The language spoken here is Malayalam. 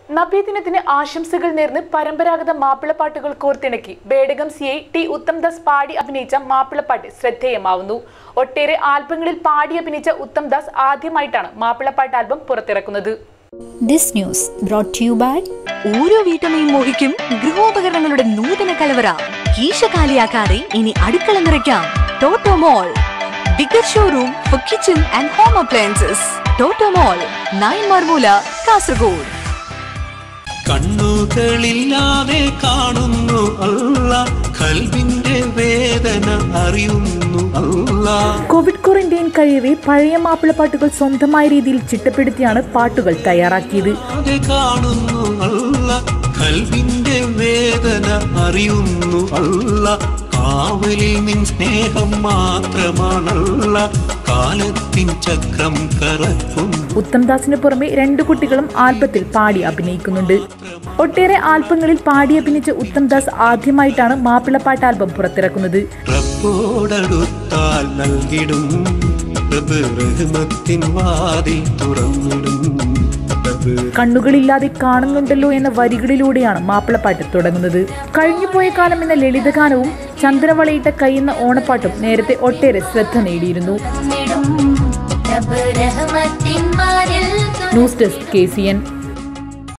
നബിദിനത്തിന് ആശംസകൾ നേർന്ന് പരമ്പരാഗത മാപ്പിളപ്പാട്ടുകൾ കോർത്തിണക്കി Bedakam C I T Uthamdas പാടി അഭിനയിച്ച മാപ്പിളപ്പാട്ട് ശ്രദ്ധേയമാവുന്നു ഒട്ടേറെ ആൽബങ്ങളിൽ പാടി അഭിനയിച്ച ഉത്തംദാസ് ആദ്യമായിട്ടാണ് മാപ്പിളപ്പാട്ട് ആൽബം പുറത്തിറക്കുന്നത് This news brought to you by ഓരോ വീട്ടമ്മയും മോഹിക്കും ഗൃഹോപകരണങ്ങളുടെ നൂതന കലവറ കീശ കാലിയാക്കാതെ ഇനി അടുക്കള നിറയ്ക്കാം Toto mall bigger showroom for kitchen and home appliances Toto mall nine മർമൂല കാസർഗോഡ് കണ്ണുകളില്ലാതെ കാണുന്നു അല്ല കൽവിന്റെ വേദന അറിയുന്നു അല്ല കോവിഡ് ക്വാറന്റൈൻ കഴിയവേ പഴയ മാപ്പിളപ്പാട്ടുകൾ സ്വന്തമായ രീതിയിൽ ചിട്ടപ്പെടുത്തിയാണ് പാട്ടുകൾ തയ്യാറാക്കിയത് അതെ കാണുന്നു അല്ല കൽവിന്റെ വേദന അറിയുന്നു അല്ല കാവലിൽ നിൻ സ്നേഹം മാത്രമാണല്ല കാലത്തിൻ ചക്രം കറക്കുന്നു ഉത്തംദാസിന് പുറമെ രണ്ടു കുട്ടികളും ആൽബത്തിൽ പാടി അഭിനയിക്കുന്നുണ്ട് ഒട്ടേറെ ആൽബങ്ങളിൽ പാടി അഭിനയിച്ച ഉത്തംദാസ് ആദ്യമായിട്ടാണ് മാപ്പിളപ്പാട്ട് ആൽബം പുറത്തിറക്കുന്നത് റബ്ബോടടുത്താൽ നൽകിടും റബ്ബ് റഹ്മത്തിൻ വാതിൽ തുറന്നിടും റബ്ബ് കണ്ണുകളില്ലാതെ കാണുന്നുണ്ടല്ലോ എന്ന വരികളിലൂടെയാണ് മാപ്പിളപ്പാട്ട് തുടങ്ങുന്നത് കഴിഞ്ഞുപോയ കാലം എന്ന ലളിതഗാനവും ചന്ദ്രവളയിട്ട കൈയെന്ന ഓണപ്പാട്ടും നേരത്തെ ഒട്ടേറെ ശ്രദ്ധ നേടിയിരുന്നു news desk K C N